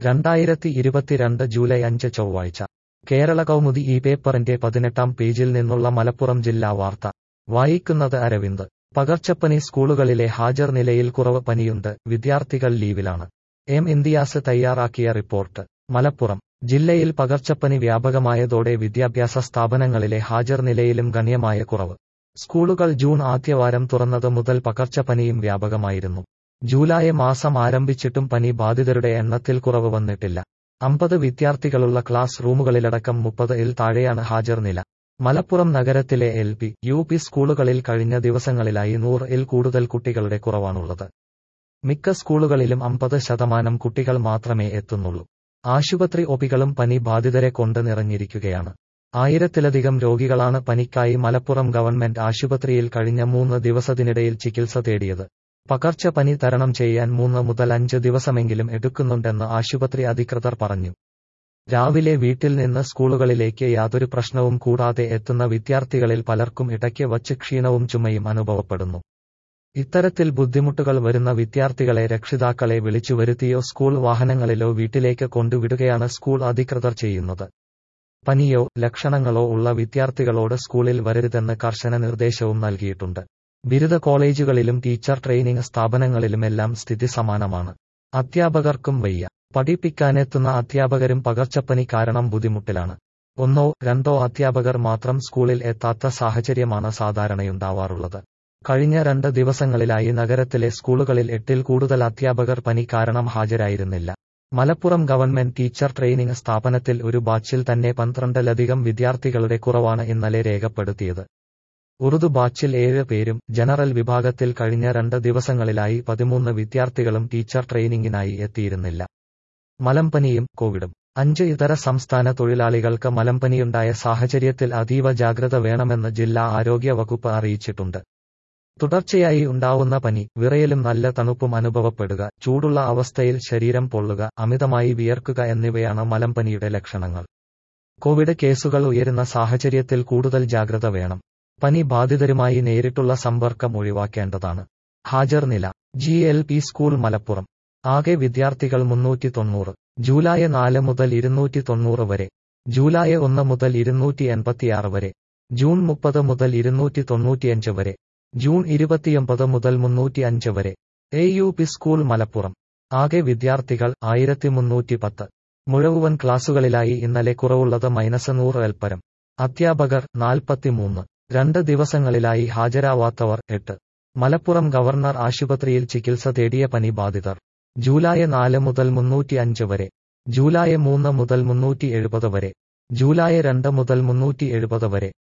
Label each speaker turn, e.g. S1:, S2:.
S1: രണ്ടായിരത്തി ഇരുപത്തിരണ്ട് ജൂലൈ അഞ്ച് ചൊവ്വാഴ്ച കേരള കൗമുദി ഈ പേപ്പറിന്റെ പതിനെട്ടാം പേജിൽ നിന്നുള്ള മലപ്പുറം ജില്ലാ വാർത്ത വായിക്കുന്നത് അരവിന്ദ് പകർച്ചപ്പനി സ്കൂളുകളിലെ ഹാജർ നിലയിൽ കുറവ് പനിയുണ്ട് വിദ്യാർത്ഥികൾ ലീവിലാണ് എം ഇന്ത്യാസ് തയ്യാറാക്കിയ റിപ്പോർട്ട് മലപ്പുറം ജില്ലയിൽ പകർച്ചപ്പനി വ്യാപകമായതോടെ വിദ്യാഭ്യാസ സ്ഥാപനങ്ങളിലെ ഹാജർ നിലയിലും ഗണ്യമായ കുറവ് സ്കൂളുകൾ ജൂൺ ആദ്യവാരം തുറന്നത് മുതൽ പകർച്ചപ്പനിയും വ്യാപകമായിരുന്നു ജൂലൈ മാസം ആരംഭിച്ചിട്ടും പനി ബാധിതരുടെ എണ്ണത്തിൽ കുറവ് വന്നിട്ടില്ല അമ്പത് വിദ്യാർത്ഥികളുള്ള ക്ലാസ് റൂമുകളിലടക്കം മുപ്പത് ഇൽ താഴെയാണ് ഹാജർ നില മലപ്പുറം നഗരത്തിലെ എൽ പി യു പി സ്കൂളുകളിൽ കഴിഞ്ഞ ദിവസങ്ങളിലായി നൂറ് ഇൽ കൂടുതൽ കുട്ടികളുടെ കുറവാണുള്ളത് മിക്ക സ്കൂളുകളിലും അമ്പത് ശതമാനം കുട്ടികൾ മാത്രമേ എത്തുന്നുള്ളൂ ആശുപത്രി ഒപികളും പനി ബാധിതരെ കൊണ്ട് നിറഞ്ഞിരിക്കുകയാണ് ആയിരത്തിലധികം രോഗികളാണ് പനിക്കായി മലപ്പുറം ഗവൺമെന്റ് ആശുപത്രിയിൽ കഴിഞ്ഞ മൂന്ന് ദിവസത്തിനിടയിൽ ചികിത്സ തേടിയത് പകർച്ചപ്പനി തരണം ചെയ്യാൻ മൂന്ന് മുതൽ അഞ്ച് ദിവസമെങ്കിലും എടുക്കുന്നുണ്ടെന്ന് ആശുപത്രി അധികൃതർ പറഞ്ഞു രാവിലെ വീട്ടിൽ നിന്ന് സ്കൂളുകളിലേക്ക് യാതൊരു പ്രശ്നവും കൂടാതെ എത്തുന്ന വിദ്യാർത്ഥികളിൽ പലർക്കും ഇടയ്ക്ക് വച്ച് ക്ഷീണവും ചുമയും അനുഭവപ്പെടുന്നു ഇത്തരത്തിൽ ബുദ്ധിമുട്ടുകൾ വരുന്ന വിദ്യാർത്ഥികളെ രക്ഷിതാക്കളെ വിളിച്ചു വരുത്തിയോ സ്കൂൾ വാഹനങ്ങളിലോ വീട്ടിലേക്ക് കൊണ്ടുവിടുകയാണ് സ്കൂൾ അധികൃതർ ചെയ്യുന്നത് പനിയോ ലക്ഷണങ്ങളോ ഉള്ള വിദ്യാർത്ഥികളോട് സ്കൂളിൽ വരരുതെന്ന് കർശന നിർദ്ദേശവും നൽകിയിട്ടുണ്ട് ബിരുദ കോളേജുകളിലും ടീച്ചർ ട്രെയിനിംഗ് സ്ഥാപനങ്ങളിലുമെല്ലാം സ്ഥിതി സമാനമാണ് അധ്യാപകർക്കും വയ്യ പഠിപ്പിക്കാനെത്തുന്ന അധ്യാപകരും പകർച്ചപ്പനി കാരണം ബുദ്ധിമുട്ടിലാണ് ഒന്നോ രണ്ടോ അധ്യാപകർ മാത്രം സ്കൂളിൽ എത്താത്ത സാഹചര്യമാണ് സാധാരണയുണ്ടാവാറുള്ളത് കഴിഞ്ഞ രണ്ട് ദിവസങ്ങളിലായി നഗരത്തിലെ സ്കൂളുകളിൽ എട്ടിൽ കൂടുതൽ അധ്യാപകർ പനി കാരണം ഹാജരായിരുന്നില്ല മലപ്പുറം ഗവൺമെന്റ് ടീച്ചർ ട്രെയിനിംഗ് സ്ഥാപനത്തിൽ ഒരു ബാച്ചിൽ തന്നെ പന്ത്രണ്ടിലധികം വിദ്യാർത്ഥികളുടെ കുറവാണ് ഇന്നലെ രേഖപ്പെടുത്തിയത് ഉറുദു ബാച്ചിൽ ഏഴ് പേരും ജനറൽ വിഭാഗത്തിൽ കഴിഞ്ഞ രണ്ട് ദിവസങ്ങളിലായി പതിമൂന്ന് വിദ്യാർത്ഥികളും ടീച്ചർ ട്രെയിനിങ്ങിനായി എത്തിയിരുന്നില്ല മലമ്പനിയും കോവിഡും അഞ്ച് ഇതര സംസ്ഥാന തൊഴിലാളികൾക്ക് മലമ്പനിയുണ്ടായ സാഹചര്യത്തിൽ അതീവ ജാഗ്രത വേണമെന്ന് ജില്ലാ ആരോഗ്യ വകുപ്പ് അറിയിച്ചിട്ടുണ്ട് തുടർച്ചയായി ഉണ്ടാവുന്ന പനി വിറയലും നല്ല തണുപ്പും അനുഭവപ്പെടുക ചൂടുള്ള അവസ്ഥയിൽ ശരീരം പൊള്ളുക അമിതമായി വിയർക്കുക എന്നിവയാണ് മലമ്പനിയുടെ ലക്ഷണങ്ങൾ കോവിഡ് കേസുകൾ ഉയരുന്ന സാഹചര്യത്തിൽ കൂടുതൽ ജാഗ്രത വേണം പനി ബാധിതരുമായി നേരിട്ടുള്ള സമ്പർക്കം ഒഴിവാക്കേണ്ടതാണ് ഹാജർ നില G L P school Malappuram ആകെ വിദ്യാർത്ഥികൾ മുന്നൂറ്റി തൊണ്ണൂറ് ജൂലൈ നാല് മുതൽ ഇരുന്നൂറ്റി തൊണ്ണൂറ് വരെ ജൂലൈ ഒന്ന് മുതൽ ഇരുന്നൂറ്റി എൺപത്തിയാറ് വരെ ജൂൺ മുപ്പത് മുതൽ ഇരുന്നൂറ്റി തൊണ്ണൂറ്റിയഞ്ച് വരെ ജൂൺ ഇരുപത്തിയൊമ്പത് മുതൽ മുന്നൂറ്റി അഞ്ച് വരെ A U P school Malappuram ആകെ വിദ്യാർത്ഥികൾ ആയിരത്തി മുന്നൂറ്റി പത്ത് മുഴുവൻ ക്ലാസുകളിലായി ഇന്നലെ കുറവുള്ളത് മൈനസ് നൂറ് എൽപ്പരം അധ്യാപകർ നാൽപ്പത്തിമൂന്ന് രണ്ട് ദിവസങ്ങളിലായി ഹാജരാവാത്തവർ എട്ട് മലപ്പുറം ഗവർണർ ആശുപത്രിയിൽ ചികിത്സ തേടിയ പനി ബാധിതർ ജൂലൈ നാല് മുതൽ മുന്നൂറ്റി അഞ്ച് വരെ ജൂലൈ മൂന്ന് മുതൽ മുന്നൂറ്റി എഴുപത് വരെ ജൂലൈ രണ്ട് മുതൽ മുന്നൂറ്റി എഴുപത് വരെ